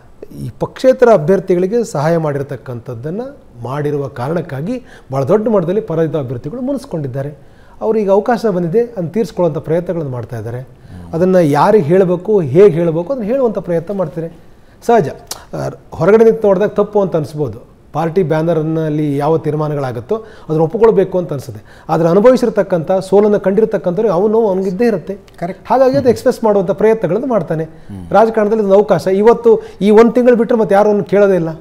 ಈ ಪಕ್ಷೇತರ ಅಭ್ಯರ್ಥಿಗಳಿಗೆ ಸಹಾಯ ಮಾಡಿರತಕ್ಕಂಥದ್ದನ್ನು ಮಾಡಿರುವ ಕಾರಣಕ್ಕಾಗಿ ಭಾಳ ದೊಡ್ಡ ಮಟ್ಟದಲ್ಲಿ ಪರಾಜಿತ ಅಭ್ಯರ್ಥಿಗಳು ಮುನಿಸ್ಕೊಂಡಿದ್ದಾರೆ ಅವ್ರಿಗೆ ಅವಕಾಶ ಬಂದಿದೆ ಅದನ್ನು ತೀರಿಸ್ಕೊಳ್ಳುವಂಥ ಪ್ರಯತ್ನಗಳನ್ನು ಮಾಡ್ತಾ ಇದ್ದಾರೆ ಅದನ್ನು ಯಾರಿಗೆ ಹೇಳಬೇಕು ಹೇಗೆ ಹೇಳಬೇಕು ಅದನ್ನು ಹೇಳುವಂಥ ಪ್ರಯತ್ನ ಮಾಡ್ತಾರೆ ಸಹಜ ಆ, ಹೊರಗಡೆ ನಿಂತು ನೋಡಿದಾಗ ತಪ್ಪು ಅಂತ ಅನಿಸ್ಬೋದು ಪಾರ್ಟಿ ಬ್ಯಾನರ್ನಲ್ಲಿ ಯಾವ ತೀರ್ಮಾನಗಳಾಗುತ್ತೋ ಅದನ್ನು ಒಪ್ಪಿಕೊಳ್ಬೇಕು ಅಂತ ಅನಿಸುತ್ತೆ ಆದರೆ ಅನುಭವಿಸಿರ್ತಕ್ಕಂಥ ಸೋಲನ್ನು ಕಂಡಿರ್ತಕ್ಕಂಥವ್ರಿಗೆ ಅವನು ಅವನಿಗಿದ್ದೇ ಇರುತ್ತೆ ಹಾಗಾಗಿ ಅದು ಎಕ್ಸ್ಪ್ರೆಸ್ ಮಾಡುವಂಥ ಪ್ರಯತ್ನಗಳನ್ನು ಮಾಡ್ತಾನೆ ರಾಜಕಾರಣದಲ್ಲಿ ಒಂದು ಅವಕಾಶ ಇವತ್ತು ಈ ಒಂದು ತಿಂಗಳು ಬಿಟ್ಟರೆ ಮತ್ತೆ ಯಾರು ಅವನು ಕೇಳೋದೇ ಇಲ್ಲ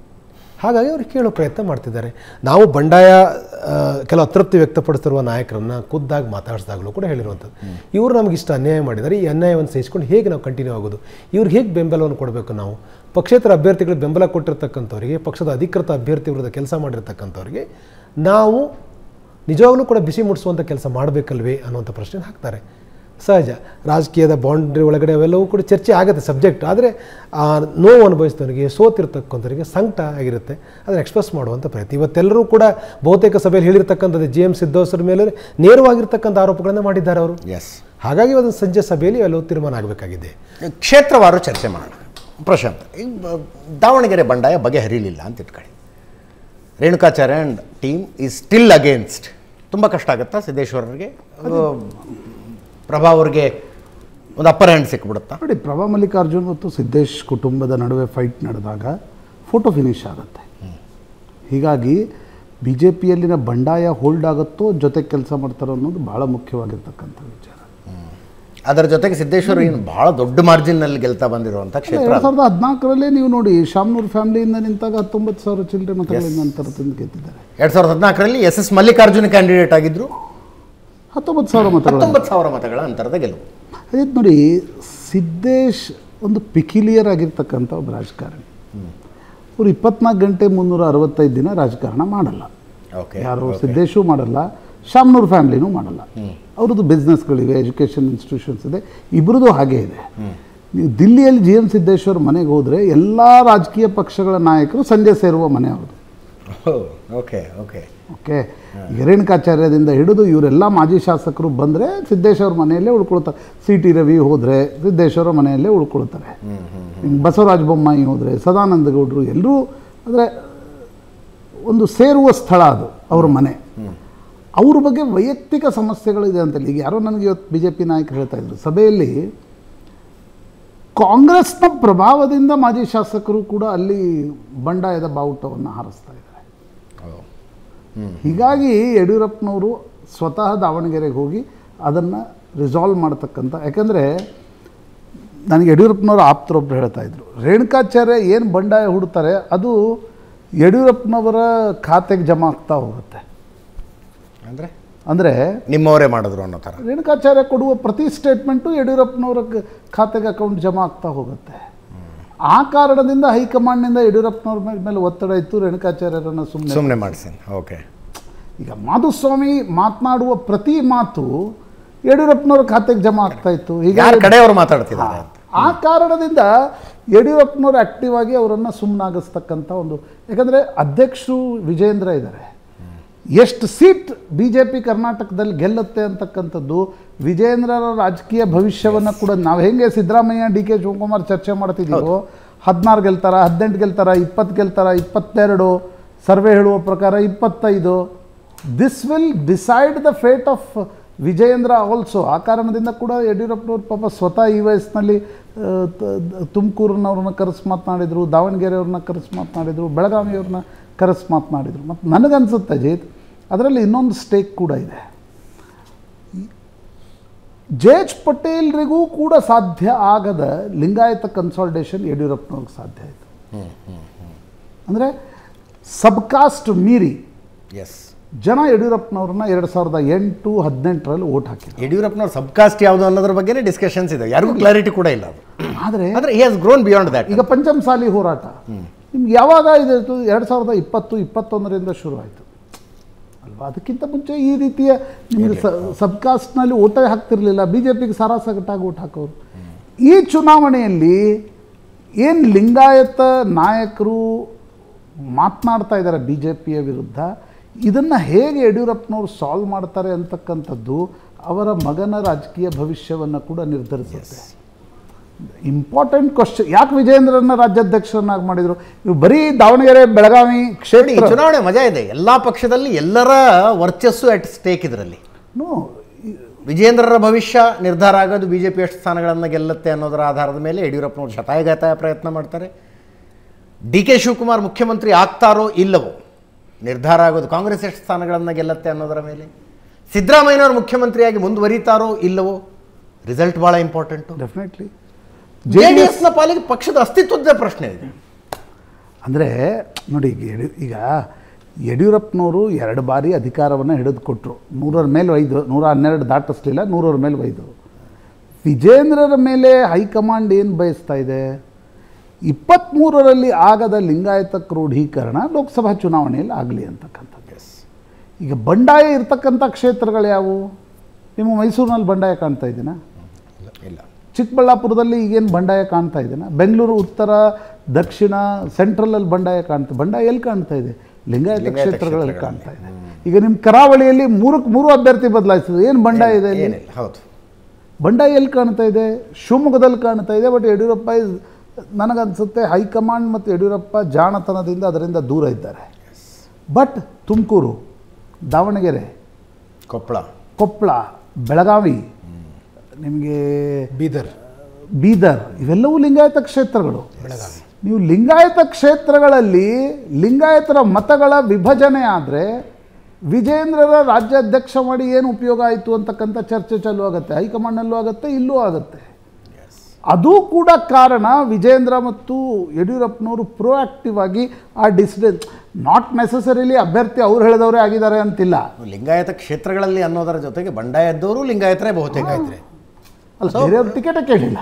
ಹಾಗಾಗಿ ಅವ್ರು ಕೇಳೋ ಪ್ರಯತ್ನ ಮಾಡ್ತಿದ್ದಾರೆ ನಾವು ಬಂಡಾಯ ಆ, ಕೆಲವು ಅತೃಪ್ತಿ ವ್ಯಕ್ತಪಡಿಸಿರುವ ನಾಯಕರನ್ನ ಖುದ್ದಾಗಿ ಮಾತಾಡಿಸಿದಾಗಲೂ ಕೂಡ ಹೇಳಿರುವಂಥದ್ದು ಇವರು ನಮಗೆ ಇಷ್ಟ ಅನ್ಯಾಯ ಮಾಡಿದ್ದಾರೆ ಈ ಅನ್ಯಾಯವನ್ನು ಸಹಿಸ್ಕೊಂಡು ಹೇಗೆ ನಾವು ಕಂಟಿನ್ಯೂ ಆಗೋದು ಇವ್ರಿಗೆ ಹೇಗೆ ಬೆಂಬಲವನ್ನು ಕೊಡಬೇಕು ನಾವು ಪಕ್ಷೇತರ ಅಭ್ಯರ್ಥಿಗಳಿಗೆ ಬೆಂಬಲ ಕೊಟ್ಟಿರ್ತಕ್ಕಂಥವ್ರಿಗೆ ಪಕ್ಷದ ಅಧಿಕೃತ ಅಭ್ಯರ್ಥಿ ವಿರುದ್ಧ ಕೆಲಸ ಮಾಡಿರ್ತಕ್ಕಂಥವ್ರಿಗೆ ನಾವು ನಿಜವಾಗ್ಲೂ ಕೂಡ ಬಿಸಿ ಮುಟ್ಟಿಸುವಂಥ ಕೆಲಸ ಮಾಡಬೇಕಲ್ವೇ ಅನ್ನುವಂಥ ಪ್ರಶ್ನೆ ಹಾಕ್ತಾರೆ ಸಹಜ ರಾಜಕೀಯದ ಬೌಂಡ್ರಿ ಒಳಗಡೆ ಅವೆಲ್ಲವೂ ಕೂಡ ಚರ್ಚೆ ಆಗುತ್ತೆ ಸಬ್ಜೆಕ್ಟ್ ಆದರೆ ಆ ನೋವು ಅನುಭವಿಸಿದವನಿಗೆ ಸೋತಿರ್ತಕ್ಕಂಥವರಿಗೆ ಸಂಕಟ ಆಗಿರುತ್ತೆ ಅದನ್ನು ಎಕ್ಸ್ಪ್ರೆಸ್ ಮಾಡುವಂಥ ಪ್ರಯತ್ನ ಇವತ್ತೆಲ್ಲರೂ ಕೂಡ ಬಹುತೇಕ ಸಭೆಯಲ್ಲಿ ಹೇಳಿರ್ತಕ್ಕಂಥದ್ದು ಜಿ ಎಮ್ ಸಿದ್ದೋಸರ ಮೇಲೆ ನೇರವಾಗಿರ್ತಕ್ಕಂಥ ಆರೋಪಗಳನ್ನು ಮಾಡಿದ್ದಾರೆ ಅವರು ಎಸ್ ಹಾಗಾಗಿ ಅದನ್ನು ಸಂಜೆ ಸಭೆಯಲ್ಲಿ ಎಲ್ಲವೂ ತೀರ್ಮಾನ ಆಗಬೇಕಾಗಿದೆ ಕ್ಷೇತ್ರವಾರು ಚರ್ಚೆ ಮಾಡೋಣ ಪ್ರಶಾಂತ್ ಈಗ ಬ- ದಾವಣಗೆರೆ ಬಂಡಾಯ ಬಗೆಹರಿಲಿಲ್ಲ ಅಂತ ಇಟ್ಕೊಳ್ಳಿ Renukacharya and team is still against ತುಂಬ ಕಷ್ಟ ಆಗುತ್ತಾ ಸಿದ್ದೇಶ್ವರರಿಗೆ ಅದು ಪ್ರಭಾ ಅವ್ರಿಗೆ ಒಂದು ಅಪ್ಪರ್ ಹ್ಯಾಂಡ್ ಸಿಕ್ಬಿಡುತ್ತಾ ನೋಡಿ ಪ್ರಭಾ ಮಲ್ಲಿಕಾರ್ಜುನ್ ಮತ್ತು ಸಿದ್ದೇಶ್ ಕುಟುಂಬದ ನಡುವೆ ಫೈಟ್ ನಡೆದಾಗ ಫೋಟೋ ಫಿನಿಶ್ ಆಗುತ್ತೆ ಹೀಗಾಗಿ ಬಿ ಜೆ ಪಿಯಲ್ಲಿನ ಬಂಡಾಯ ಹೋಲ್ಡ್ ಆಗುತ್ತೋ ಜೊತೆ ಕೆಲಸ ಮಾಡ್ತಾರೋ ಅನ್ನೋದು ಭಾಳ ಮುಖ್ಯವಾಗಿರ್ತಕ್ಕಂಥ ವಿಚಾರ ಅದರ ಜೊತೆಗೆ ಸಿದ್ದೇಶ್ವರ ಏನು ಭಾಳ ದೊಡ್ಡ ಮಾರ್ಜಿನ್ನಲ್ಲಿ ಗೆಲ್ತಾ ಬಂದಿರುವಂಥ ಕ್ಷೇತ್ರ ಎರಡು ಸಾವಿರದ ಹದಿನಾಲ್ಕರಲ್ಲೇ ನೀವು ನೋಡಿ ಶಾಮ್ನೂರ್ ಫ್ಯಾಮಿಲಿಯಿಂದ ನಿಂತಾಗ ಹತ್ತೊಂಬತ್ತು ಸಾವಿರ ಚಿಲ್ಲರೆ ಮತಗಳಿಂದ ಅಂತರದಿಂದ ಗೆದ್ದಿದ್ದಾರೆ ಎರಡು ಸಾವಿರದ ಹದಿನಾಲ್ಕರಲ್ಲಿ ಎಸ್ ಎಸ್ ಮಲ್ಲಿಕಾರ್ಜುನ ಕ್ಯಾಂಡಿಡೇಟ್ ಆಗಿದ್ರು ಹತ್ತೊಂಬತ್ತು ಸಾವಿರ ಮತಗಳು ಹತ್ತೊಂಬತ್ತು ಸಾವಿರ ಮತಗಳ ಅಂತರದ ಗೆಲುವು ಅದೇ ನೋಡಿ ಸಿದ್ದೇಶ್ ಒಂದು ಪಿಕಿಲಿಯರ್ ಆಗಿರ್ತಕ್ಕಂಥ ಒಬ್ಬ ರಾಜಕಾರಣಿ ಅವ್ರು ಇಪ್ಪತ್ನಾಲ್ಕು ಗಂಟೆ ಮುನ್ನೂರ ಅರವತ್ತೈದು ದಿನ ರಾಜಕಾರಣ ಮಾಡಲ್ಲ ಓಕೆ ಯಾರು ಸಿದ್ದೇಶು ಮಾಡಲ್ಲ ಶಾಮ್ನೂರ್ ಫ್ಯಾಮ್ಲಿನೂ ಮಾಡಲ್ಲ ಅವ್ರದ್ದು ಬಿಸ್ನೆಸ್ಗಳಿವೆ ಎಜುಕೇಷನ್ ಇನ್ಸ್ಟಿಟ್ಯೂಷನ್ಸ್ ಇದೆ ಇಬ್ಬರದು ಹಾಗೇ ಇದೆ ನೀವು ದಿಲ್ಲಿಯಲ್ಲಿ ಜಿ ಎಂ ಸಿದ್ದೇಶ್ವರ್ ಮನೆಗೆ ಹೋದರೆ ಎಲ್ಲ ರಾಜಕೀಯ ಪಕ್ಷಗಳ ನಾಯಕರು ಸಂಜೆ ಸೇರುವ ಮನೆ ಅವ್ರದ್ದು ಓಕೆ ಓಕೆ ಓಕೆ ಈಗ ರೇಣುಕಾಚಾರ್ಯದಿಂದ ಹಿಡಿದು ಇವರೆಲ್ಲ ಮಾಜಿ ಶಾಸಕರು ಬಂದರೆ ಸಿದ್ದೇಶ್ವರ ಮನೆಯಲ್ಲೇ ಉಳ್ಕೊಳ್ತಾರೆ ಸಿ ಟಿ ರವಿ ಹೋದರೆ ಸಿದ್ದೇಶ್ವರ ಮನೆಯಲ್ಲೇ ಉಳ್ಕೊಳ್ತಾರೆ ಇನ್ನು ಬಸವರಾಜ ಬೊಮ್ಮಾಯಿ ಹೋದರೆ ಸದಾನಂದ ಗೌಡರು ಎಲ್ಲರೂ ಅಂದರೆ ಒಂದು ಸೇರುವ ಸ್ಥಳ ಅದು ಅವ್ರ ಮನೆ ಅವ್ರ ಬಗ್ಗೆ ವೈಯಕ್ತಿಕ ಸಮಸ್ಯೆಗಳಿದೆ ಅಂತೇಳಿ ಈಗ ಯಾರೋ ನನಗೆ ಇವತ್ತು ಬಿ ಜೆ ಪಿ ನಾಯಕರು ಹೇಳ್ತಾ ಇದ್ರು ಸಭೆಯಲ್ಲಿ ಕಾಂಗ್ರೆಸ್ನ ಪ್ರಭಾವದಿಂದ ಮಾಜಿ ಶಾಸಕರು ಕೂಡ ಅಲ್ಲಿ ಬಂಡಾಯದ ಬಾವುಟವನ್ನು ಹಾರಿಸ್ತಾ ಇದ್ದಾರೆ ಹೀಗಾಗಿ ಯಡಿಯೂರಪ್ಪನವರು ಸ್ವತಃ ದಾವಣಗೆರೆಗೆ ಹೋಗಿ ಅದನ್ನು ರಿಸಾಲ್ವ್ ಮಾಡ್ತಕ್ಕಂಥ ಯಾಕಂದರೆ ನನಗೆ ಯಡಿಯೂರಪ್ಪನವರು ಆಪ್ತರೊಬ್ಬರು ಹೇಳ್ತಾ ಇದ್ರು ರೇಣುಕಾಚಾರ್ಯ ಏನು ಬಂಡಾಯ ಹುಡ್ತಾರೆ ಅದು ಯಡಿಯೂರಪ್ಪನವರ ಖಾತೆಗೆ ಜಮಾ ಆಗ್ತಾ ಹೋಗುತ್ತೆ ಅಂದರೆ ಅಂದರೆ ನಿಮ್ಮವರೇ ಮಾಡಿದ್ರು ಅನ್ನೋ ಥರ ರೇಣುಕಾಚಾರ್ಯ ಕೊಡುವ ಪ್ರತಿ ಸ್ಟೇಟ್ಮೆಂಟು ಯಡಿಯೂರಪ್ಪನವರ ಕ- ಖಾತೆಗೆ ಅಕೌಂಟ್ ಜಮಾ ಆಗ್ತಾ ಹೋಗುತ್ತೆ ಆ ಕಾರಣದಿಂದ ಹೈಕಮಾಂಡ್ನಿಂದ ಯಡಿಯೂರಪ್ಪನವ್ರ ಮೇಲೆ ಮೇಲೆ ಒತ್ತಡ ಇತ್ತು ರೇಣುಕಾಚಾರ್ಯರನ್ನು ಸುಮ್ಮನೆ ಸುಮ್ಮನೆ ಮಾಡಿಸಿ ಓಕೆ ಈಗ ಮಾಧುಸ್ವಾಮಿ ಮಾತನಾಡುವ ಪ್ರತಿ ಮಾತು ಯಡಿಯೂರಪ್ಪನವ್ರ ಖಾತೆಗೆ ಜಮಾ ಆಗ್ತಾ ಇತ್ತು ಈಗ ಯಾರ ಕಡೆಯವರು ಮಾತಾಡ್ತಿದ್ದಾರೆ ಅಂತ ಆ ಕಾರಣದಿಂದ ಯಡಿಯೂರಪ್ಪನವರು ಆಕ್ಟಿವ್ ಆಗಿ ಅವರನ್ನು ಸುಮ್ಮನಾಗಿಸ್ತಕ್ಕಂಥ ಒಂದು ಯಾಕಂದರೆ ಅಧ್ಯಕ್ಷರು ವಿಜೇಂದ್ರ ಇದ್ದಾರೆ ಎಷ್ಟು ಸೀಟ್ ಬಿ ಜೆ ಪಿ ಕರ್ನಾಟಕದಲ್ಲಿ ಗೆಲ್ಲುತ್ತೆ ಅಂತಕ್ಕಂಥದ್ದು ವಿಜೇಂದ್ರರ ರಾಜಕೀಯ ಭವಿಷ್ಯವನ್ನು ಕೂಡ ನಾವು ಹೆಂಗೆ ಸಿದ್ದರಾಮಯ್ಯ ಡಿ ಕೆ ಶಿವಕುಮಾರ್ ಚರ್ಚೆ ಮಾಡ್ತಿದ್ದೀವೋ ಹದಿನಾರು ಗೆಲ್ತಾರ ಹದಿನೆಂಟು ಗೆಲ್ತಾರ ಇಪ್ಪತ್ತು ಗೆಲ್ತಾರ ಇಪ್ಪತ್ತೆರಡು ಸರ್ವೆ ಹೇಳುವ ಪ್ರಕಾರ ಇಪ್ಪತ್ತೈದು this will decide the fate of Vijayendra also ಆ ಕಾರಣದಿಂದ ಕೂಡ ಯಡಿಯೂರಪ್ಪನವ್ರು ಪಾಪ ಸ್ವತಃ ಈ ವಯಸ್ಸಿನಲ್ಲಿ ತುಮಕೂರಿನವ್ರನ್ನ ಕರೆಸಿ ಮಾತನಾಡಿದರು ದಾವಣಗೆರೆಯವ್ರನ್ನ ಕರೆಸಿ ಮಾತನಾಡಿದರು ಬೆಳಗಾವಿಯವ್ರನ್ನ ಕರೆಸಿ ಮಾತನಾಡಿದರು ಮತ್ತು ನನಗನ್ಸುತ್ತೆ ಅಜಿತ್ ಅದರಲ್ಲಿ ಇನ್ನೊಂದು ಸ್ಟೇಕ್ ಕೂಡ ಇದೆ ಜೆ ಎಚ್ ಪಟೇಲ್ರಿಗೂ ಕೂಡ ಸಾಧ್ಯ ಆಗದ ಲಿಂಗಾಯತ ಕನ್ಸಾಲ್ಟೇಷನ್ ಯಡಿಯೂರಪ್ಪನವ್ರಿಗೆ ಸಾಧ್ಯ ಆಯಿತು ಅಂದರೆ ಸಬ್ಕಾಸ್ಟ್ ಮೀರಿ ಎಸ್ ಜನ ಯಡಿಯೂರಪ್ಪನವ್ರನ್ನ ಎರಡು ಸಾವಿರದ ಎಂಟು ಹದಿನೆಂಟರಲ್ಲಿ ಓಟ್ ಹಾಕಿದ್ರು ಯಡಿಯೂರಪ್ಪನವ್ರ ಸಬ್ಕಾಸ್ಟ್ ಯಾವುದು ಅನ್ನೋದ್ರ ಬಗ್ಗೆನೇ ಡಿಸ್ಕಷನ್ಸ್ ಇದೆ ಯಾರಿಗೂ ಕ್ಲಾರಿಟಿ ಕೂಡ ಇಲ್ಲ ಅದು ಆದರೆ ಆದರೆ he has grown beyond that ಈಗ ಪಂಚಮಸಾಲಿ ಹೋರಾಟ ನಿಮ್ಗೆ ಯಾವಾಗ ಇದು ಎರಡು ಸಾವಿರದ ಇಪ್ಪತ್ತು ಇಪ್ಪತ್ತೊಂದರಿಂದ ಶುರು ಆಯಿತು ಅಲ್ವಾ ಅದಕ್ಕಿಂತ ಮುಂಚೆ ಈ ರೀತಿಯ ನಿಮಗೆ ಸಬ್ಕಾಸ್ಟ್ನಲ್ಲಿ ಓಟೇ ಹಾಕ್ತಿರ್ಲಿಲ್ಲ ಬಿ ಜೆ ಪಿಗೆ ಸಾರಾಸಗಟ್ಟಾಗಿ ಓಟ್ ಹಾಕೋರು ಈ ಚುನಾವಣೆಯಲ್ಲಿ ಏನು ಲಿಂಗಾಯತ ನಾಯಕರು ಮಾತನಾಡ್ತಾ ಇದ್ದಾರೆ ಬಿ ಜೆ ಪಿಯ ವಿರುದ್ಧ ಇದನ್ನು ಹೇಗೆ ಯಡಿಯೂರಪ್ಪನವರು ಸಾಲ್ವ್ ಮಾಡ್ತಾರೆ ಅಂತಕ್ಕಂಥದ್ದು ಅವರ ಮಗನ ರಾಜಕೀಯ ಭವಿಷ್ಯವನ್ನು ಕೂಡ ನಿರ್ಧರಿಸುತ್ತೆ ಇಂಪಾರ್ಟೆಂಟ್ ಕ್ವಶನ್ ಯಾಕೆ ವಿಜೇಂದ್ರನ್ನ ರಾಜ್ಯಾಧ್ಯಕ್ಷರನ್ನಾಗಿ ಮಾಡಿದರು ಇವು ಬರೀ ದಾವಣಗೆರೆ ಬೆಳಗಾವಿ ನೋಡಿ, ಈ ಕ್ಷೇತ್ರ ಚುನಾವಣೆ ಮಜಾ ಇದೆ ಎಲ್ಲ ಪಕ್ಷದಲ್ಲಿ ಎಲ್ಲರ ವರ್ಚಸ್ಸು ಅಟ್ ಸ್ಟೇಕ್ ಇದರಲ್ಲಿ ನೋ, ವಿಜೇಂದ್ರರ ಭವಿಷ್ಯ ನಿರ್ಧಾರ ಆಗೋದು ಬಿ ಜೆ ಪಿ ಎಷ್ಟು ಸ್ಥಾನಗಳನ್ನು ಗೆಲ್ಲುತ್ತೆ ಅನ್ನೋದರ ಆಧಾರದ ಮೇಲೆ ಯಡಿಯೂರಪ್ಪನವರು ಶತಾಯಗತಾಯ ಪ್ರಯತ್ನ ಮಾಡ್ತಾರೆ ಡಿ ಕೆ ಶಿವಕುಮಾರ್ ಮುಖ್ಯಮಂತ್ರಿ ಆಗ್ತಾರೋ ಇಲ್ಲವೋ ನಿರ್ಧಾರ ಆಗೋದು ಕಾಂಗ್ರೆಸ್ ಎಷ್ಟು ಸ್ಥಾನಗಳನ್ನು ಗೆಲ್ಲುತ್ತೆ ಅನ್ನೋದರ ಮೇಲೆ ಸಿದ್ದರಾಮಯ್ಯನವರು ಮುಖ್ಯಮಂತ್ರಿಯಾಗಿ ಮುಂದುವರಿತಾರೋ ಇಲ್ಲವೋ ರಿಸಲ್ಟ್ ಭಾಳ ಇಂಪಾರ್ಟೆಂಟು ಡೆಫಿನೆಟ್ಲಿ ಜೆ ಡಿ ಎಸ್ನ ಪಾಲಿಗೆ ಪಕ್ಷದ ಅಸ್ತಿತ್ವದ ಪ್ರಶ್ನೆ ಇದೆ ಅಂದರೆ ನೋಡಿ ಈಗ ಯಡಿ ಈಗ ಯಡಿಯೂರಪ್ಪನವರು ಎರಡು ಬಾರಿ ಅಧಿಕಾರವನ್ನು ಹಿಡಿದುಕೊಟ್ರು ನೂರರ ಮೇಲೆ ಒಯ್ದು ನೂರ ಹನ್ನೆರಡು ದಾಟಿಸ್ಲಿಲ್ಲ ನೂರರ ಮೇಲೆ ಒಯ್ದು ವಿಜೇಂದ್ರರ ಮೇಲೆ ಹೈಕಮಾಂಡ್ ಏನು ಬಯಸ್ತಾ ಇದೆ ಇಪ್ಪತ್ತ್ಮೂರರಲ್ಲಿ ಆಗದ ಲಿಂಗಾಯತ ಕ್ರೋಢೀಕರಣ ಲೋಕಸಭಾ ಚುನಾವಣೆಯಲ್ಲಿ ಆಗಲಿ ಅಂತಕ್ಕಂಥದ್ದು ಈಗ ಬಂಡಾಯ ಇರ್ತಕ್ಕಂಥ ಕ್ಷೇತ್ರಗಳು ಯಾವುವು ನಿಮ್ಮ ಮೈಸೂರಿನಲ್ಲಿ ಬಂಡಾಯ ಕಾಣ್ತಾ ಇದ್ದೀನಾ ಇಲ್ಲ ಚಿಕ್ಕಬಳ್ಳಾಪುರದಲ್ಲಿ ಈಗೇನು ಬಂಡಾಯ ಕಾಣ್ತಾ ಇದೆನಾ ಬೆಂಗಳೂರು ಉತ್ತರ ದಕ್ಷಿಣ ಸೆಂಟ್ರಲಲ್ಲಿ ಬಂಡಾಯ ಕಾಣ್ತಾ ಬಂಡಾಯ ಎಲ್ಲಿ ಕಾಣ್ತಾ ಇದೆ ಲಿಂಗಾಯತ ಲಿಂಗಾಯತ ಕ್ಷೇತ್ರಗಳಲ್ಲಿ ಕಾಣ್ತಾ ಇದೆ ಈಗ ನಿಮ್ಮ ಕರಾವಳಿಯಲ್ಲಿ ಮೂರಕ್ಕೆ ಮೂರು ಅಭ್ಯರ್ಥಿ ಬದಲಾಯಿಸಿದ್ರು ಏನು ಬಂಡಾಯ ಇದೆ ಇಲ್ಲಿ ಏನಿಲ್ಲ ಹೌದು ಬಂಡಾಯ ಎಲ್ಲಿ ಕಾಣ್ತಾ ಇದೆ ಶಿವಮೊಗ್ಗದಲ್ಲಿ ಕಾಣ್ತಾ ಇದೆ ಬಟ್ ಯಡಿಯೂರಪ್ಪ is ನನಗನ್ಸುತ್ತೆ ಹೈಕಮಾಂಡ್ ಮತ್ತು ಯಡಿಯೂರಪ್ಪ ಜಾಣತನದಿಂದ ಅದರಿಂದ ದೂರ ಇದ್ದಾರೆ ಬಟ್ ತುಮಕೂರು ದಾವಣಗೆರೆ ಕೊಪ್ಪಳ ಕೊಪ್ಪಳ ಬೆಳಗಾವಿ ನಿಮಗೆ ಬೀದರ್ ಬೀದರ್ ಇವೆಲ್ಲವೂ ಲಿಂಗಾಯತ ಕ್ಷೇತ್ರಗಳು ನೀವು ಲಿಂಗಾಯತ ಕ್ಷೇತ್ರಗಳಲ್ಲಿ ಲಿಂಗಾಯತರ ಮತಗಳ ವಿಭಜನೆ ಆದರೆ ವಿಜೇಂದ್ರರ ರಾಜ್ಯಾಧ್ಯಕ್ಷ ಮಾಡಿ ಏನು ಉಪಯೋಗ ಆಯಿತು ಅಂತಕ್ಕಂಥ ಚರ್ಚೆ ಚಾಲು ಆಗುತ್ತೆ ಹೈಕಮಾಂಡ್ನಲ್ಲೂ ಆಗುತ್ತೆ ಇಲ್ಲೂ ಆಗುತ್ತೆ ಅದು ಕೂಡ ಕಾರಣ ವಿಜೇಂದ್ರ ಮತ್ತು ಯಡಿಯೂರಪ್ಪನವರು ಪ್ರೋಆಕ್ಟಿವ್ ಆಗಿ ಆ ಡಿಸಿಷನ್ ನಾಟ್ ನೆಸಸರಿಲಿ ಅಭ್ಯರ್ಥಿ ಅವ್ರು ಹೇಳಿದವರೇ ಆಗಿದ್ದಾರೆ ಅಂತಿಲ್ಲ ಲಿಂಗಾಯತ ಕ್ಷೇತ್ರಗಳಲ್ಲಿ ಅನ್ನೋದರ ಜೊತೆಗೆ ಬಂಡಾಯ ಎದ್ದವರು ಲಿಂಗಾಯತರೇ ಬಹುತೇಕ ಇದ್ರೆ ಅಲ್ಲ ಬೇರೆಯವ್ರ ಟಿಕೆಟೇ ಕೇಳಿಲ್ಲ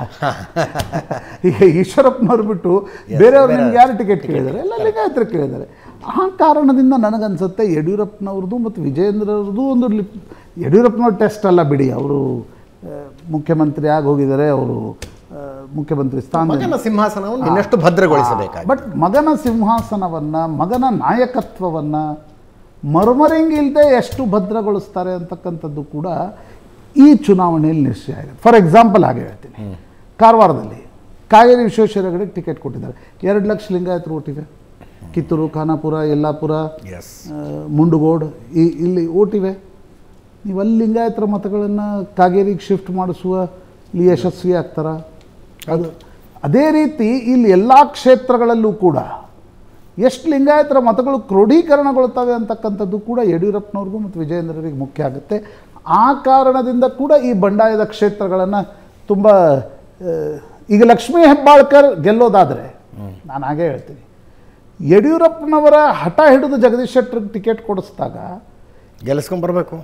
ಈಗ ಈಶ್ವರಪ್ಪನವ್ರು ಬಿಟ್ಟು ಬೇರೆಯವ್ರು ನಿಮ್ಗೆ ಯಾರು ಟಿಕೆಟ್ ಕೇಳಿದ್ದಾರೆ ಎಲ್ಲ ಲಿಂಗಾಯತರು ಕೇಳಿದ್ದಾರೆ ಆ ಕಾರಣದಿಂದ ನನಗನ್ಸುತ್ತೆ ಯಡಿಯೂರಪ್ಪನವ್ರದ್ದು ಮತ್ತು ವಿಜೇಂದ್ರವ್ರದ್ದು ಒಂದು ಲಿಪ್ ಯಡಿಯೂರಪ್ಪನವ್ರ ಟೆಸ್ಟ್ ಅಲ್ಲ ಬಿಡಿ ಅವರು ಮುಖ್ಯಮಂತ್ರಿ ಆಗಿ ಹೋಗಿದ್ದಾರೆ ಅವರು ಮುಖ್ಯಮಂತ್ರಿ ಸ್ಥಾನ ಮಗನ ಸಿಂಹಾಸನವನ್ನು ಇನ್ನಷ್ಟು ಭದ್ರಗೊಳಿಸಬೇಕಾಗಿ ಬಟ್ ಮಗನ ಸಿಂಹಾಸನವನ್ನು ಮಗನ ನಾಯಕತ್ವವನ್ನು ಮರ್ಮರಿಂಗಿಲ್ಲದೆ ಎಷ್ಟು ಭದ್ರಗೊಳಿಸ್ತಾರೆ ಅಂತಕ್ಕಂಥದ್ದು ಕೂಡ ಈ ಚುನಾವಣೆಯಲ್ಲಿ ನಿಶ್ಚಯ ಆಗಿದೆ ಫಾರ್ ಎಕ್ಸಾಂಪಲ್ ಹಾಗೆ ಹೇಳ್ತೀನಿ ಕಾರವಾರದಲ್ಲಿ ಕಾವೇರಿ ವಿಶ್ವೇಶ್ವರಯ್ಯಗಳಿಗೆ ಟಿಕೆಟ್ ಕೊಟ್ಟಿದ್ದಾರೆ ಎರಡು ಲಕ್ಷ ಲಿಂಗಾಯತರು ಓಟಿವೆ ಕಿತ್ತೂರು ಖಾನಾಪುರ ಯಲ್ಲಾಪುರ ಎಸ್ ಆ, ಮುಂಡಗೋಡ್ ಈ ಇಲ್ಲಿ ಓಟಿವೆ ನೀವು ಅಲ್ಲಿ ಲಿಂಗಾಯತರ ಮತಗಳನ್ನು ಕಾಗೇರಿಗೆ ಶಿಫ್ಟ್ ಮಾಡಿಸುವ ಇಲ್ಲಿ ಯಶಸ್ವಿ ಆಗ್ತಾರ ಅದು ಅದೇ ರೀತಿ ಇಲ್ಲಿ ಎಲ್ಲ ಕ್ಷೇತ್ರಗಳಲ್ಲೂ ಕೂಡ ಎಷ್ಟು ಲಿಂಗಾಯತರ ಮತಗಳು ಕ್ರೋಢೀಕರಣಗೊಳ್ತವೆ ಅಂತಕ್ಕಂಥದ್ದು ಕೂಡ ಯಡಿಯೂರಪ್ಪನವ್ರಿಗೂ ಮತ್ತು ವಿಜಯೇಂದ್ರರಿಗೆ ಮುಖ್ಯ ಆಗುತ್ತೆ ಆ ಕಾರಣದಿಂದ ಕೂಡ ಈ ಬಂಡಾಯದ ಕ್ಷೇತ್ರಗಳನ್ನು ತುಂಬ ಆ, ಈಗ ಲಕ್ಷ್ಮೀ ಹೆಬ್ಬಾಳ್ಕರ್ ಗೆಲ್ಲೋದಾದರೆ ನಾನು ಹಾಗೆ ಹೇಳ್ತೀನಿ ಯಡಿಯೂರಪ್ಪನವರ ಹಠ ಹಿಡಿದು ಜಗದೀಶ್ ಶೆಟ್ಟರ್ಗೆ ಟಿಕೆಟ್ ಕೊಡಿಸಿದಾಗ ಗೆಲ್ಲಿಸ್ಕೊಂಡ್ಬರ್ಬೇಕು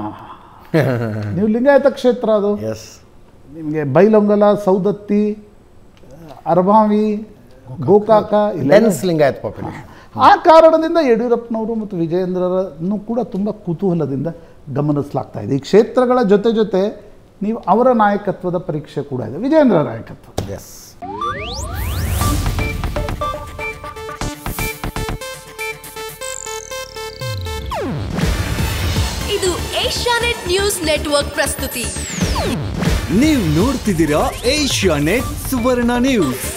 ನೀವು ಲಿಂಗಾಯತ ಕ್ಷೇತ್ರ ಅದು ಎಸ್ ನಿಮಗೆ ಬೈಲೊಂಗಲ ಸೌದತ್ತಿ ಅರಭಾವಿ ಗೋಕಾಕ ಇಲ್ಲ ಡೆನ್ಸ್ ಲಿಂಗಾಯತ್ ಪಾಪ್ಯುಲೇಷನ್ ಆ ಕಾರಣದಿಂದ ಯಡಿಯೂರಪ್ಪನವರು ಮತ್ತು ವಿಜಯೇಂದ್ರರನ್ನು ಕೂಡ ತುಂಬ ಕುತೂಹಲದಿಂದ ಗಮನಿಸಲಾಗ್ತಾ ಇದೆ ಈ ಕ್ಷೇತ್ರಗಳ ಜೊತೆ ಜೊತೆ ನೀವು ಅವರ ನಾಯಕತ್ವದ ಪರೀಕ್ಷೆ ಕೂಡ ಇದೆ ವಿಜಯೇಂದ್ರ ನಾಯಕತ್ವ ಎಸ್ ಇದು ಏಷ್ಯಾನೆಟ್ ನ್ಯೂಸ್ ನೆಟ್ವರ್ಕ್ ಪ್ರಸ್ತುತಿ ನೀವು ನೋಡ್ತಿದ್ದೀರಾ ಏಷ್ಯಾ ನೆಟ್ ಸುವರ್ಣ ನ್ಯೂಸ್